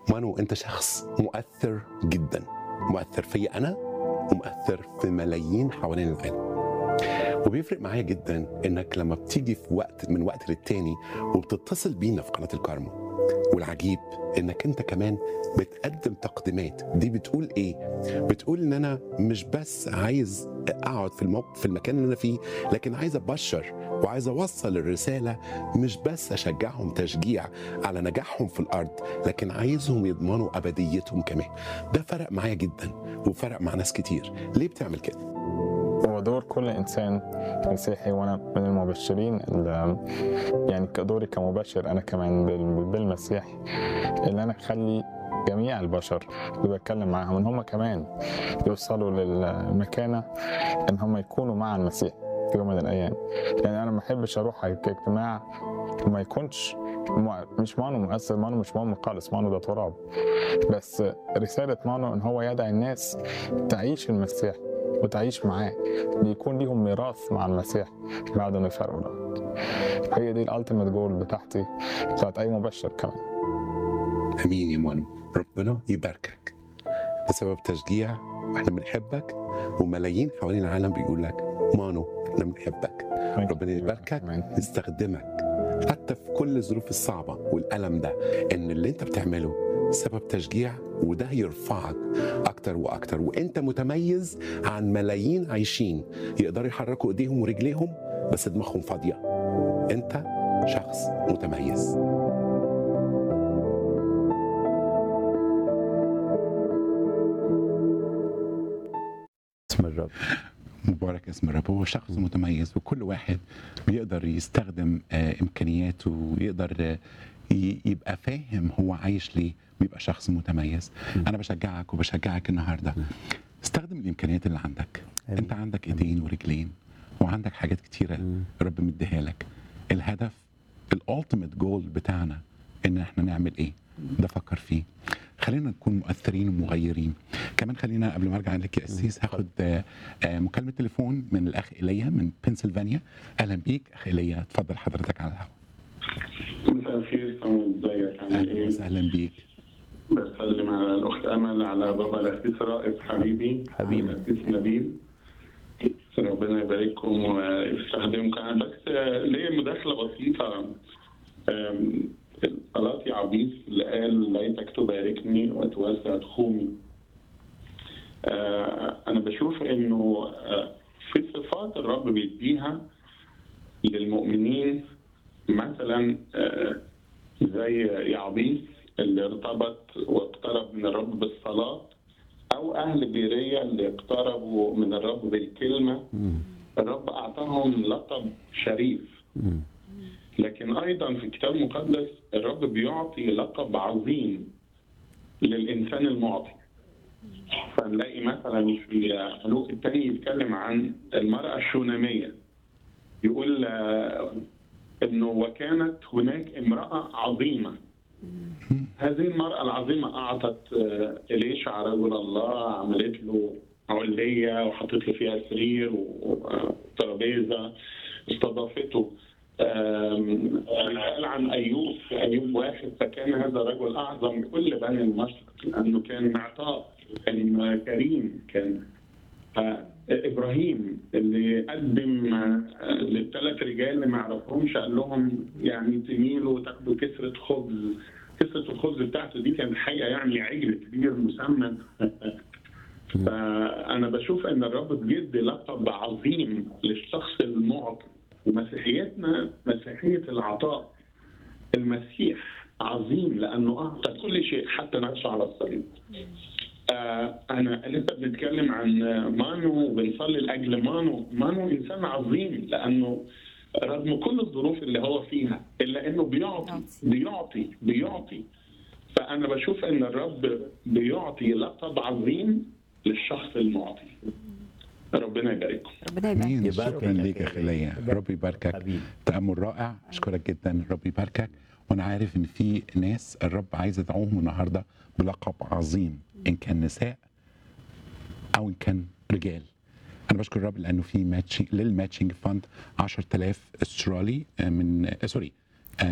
مانو انت شخص مؤثر جدا مؤثر فيا انا ومؤثر في ملايين حوالين العالم وبيفرق معايا جدا انك لما بتيجي في وقت من وقت للتاني وبتتصل بينا في قناه الكارما والعجيب انك انت كمان بتقدم تقديمات دي بتقول ايه بتقول ان انا مش بس عايز اقعد في الموقف في المكان اللي انا فيه لكن عايز ابشر وعايز اوصل الرساله مش بس اشجعهم تشجيع على نجاحهم في الارض لكن عايزهم يضمنوا ابديتهم كمان ده فرق معايا جدا وفرق مع ناس كتير ليه بتعمل كده هو دور كل انسان مسيحي وانا من المبشرين اللي يعني دوري كمبشر انا كمان بال- بالمسيح ان انا اخلي جميع البشر اللي بتكلم معاهم ان هم كمان يوصلوا للمكانه ان هم يكونوا مع المسيح في يوم من الايام يعني انا ما احبش اروح على اجتماع وما يكونش م- مش مانو مؤثر مانو مش مهم خالص مانو ده تراب بس رساله مانو ان هو يدعي الناس تعيش المسيح وتعيش معاه بيكون ليهم ميراث مع المسيح بعد ما يفرقوا الارض هي دي الالتيميت جول بتاعتي بتاعت اي مبشر كمان امين يا مانو ربنا يباركك ده سبب تشجيع واحنا بنحبك وملايين حوالين العالم بيقول لك مانو احنا بنحبك ربنا يباركك آمين. يستخدمك حتى في كل الظروف الصعبة والألم ده إن اللي أنت بتعمله سبب تشجيع وده يرفعك أكتر وأكتر وأنت متميز عن ملايين عايشين يقدروا يحركوا إيديهم ورجليهم بس دماغهم فاضية أنت شخص متميز اسم الرب مبارك اسم الرب هو شخص متميز وكل واحد بيقدر يستخدم آه، امكانياته ويقدر آه، ي- يبقى فاهم هو عايش ليه ويبقى شخص متميز انا بشجعك وبشجعك النهارده استخدم الامكانيات اللي عندك آمين. انت عندك ايدين ورجلين وعندك حاجات كتيره رب مديها لك الهدف الالتيميت جول بتاعنا ان احنا نعمل ايه ده فكر فيه خلينا نكون مؤثرين ومغيرين كمان خلينا قبل ما ارجع لك يا اسيس هاخد آه، آه، مكالمه تليفون من الاخ ايليا من بنسلفانيا اهلا بيك اخ ايليا اتفضل حضرتك على الهواء مساء الخير سامي ازيك عامل اهلا ايه؟ وسهلا بيك بسلم على الاخت امل على بابا الاسيس رائف حبيبي حبيبي. الاسيس نبيل ربنا يبارككم ويستخدمكم انا بس آه، ليا مداخله بسيطه آم، صلاة عبيس اللي قال ليتك تباركني وتوسع تخومي آه، انا بشوف انه آه، في صفات الرب بيديها للمؤمنين مثلا آه، زي يعبيس اللي ارتبط واقترب من الرب بالصلاة أو أهل بيرية اللي اقتربوا من الرب بالكلمة الرب أعطاهم لقب شريف لكن أيضا في الكتاب المقدس الرب بيعطي لقب عظيم للإنسان المعطي فنلاقي مثلا في ملوك الثاني يتكلم عن المرأة الشونامية يقول آه، انه وكانت هناك امراه عظيمه هذه المراه العظيمه اعطت آه، اليشع رجل الله عملت له عليه وحطت له فيها سرير وترابيزه استضافته آم، قال عن ايوب في ايوب واحد فكان هذا الرجل اعظم من كل بني المشرق لانه كان معطاء كان كريم كان ابراهيم اللي قدم آه، للثلاث رجال اللي ما يعرفهمش قال لهم يعني تميلوا وتاخدوا كسره خبز كسره الخبز بتاعته دي كانت حقيقه يعني عجل كبير مسمن فانا بشوف ان الرب بيدي لقب عظيم للشخص المعطي ومسيحيتنا مسيحيه العطاء المسيح عظيم لانه اعطى كل شيء حتى نفسه على الصليب آه انا لسه بنتكلم عن مانو وبنصلي لاجل مانو مانو انسان عظيم لانه رغم كل الظروف اللي هو فيها الا انه بيعطي بيعطي بيعطي فانا بشوف ان الرب بيعطي لقب عظيم للشخص المعطي ربنا يبارككم ربنا يبارك امين يباركك شكرا يا ليك يا أخي اخ ايليا إيليا. رب يباركك حبيبي. تامل رائع اشكرك جدا رب يباركك وانا عارف ان في ناس الرب عايز يدعوهم النهارده بلقب عظيم ان كان نساء او ان كان رجال انا بشكر الرب لانه في ماتشنج للماتشنج فاند 10000 استرالي آه، من آه، سوري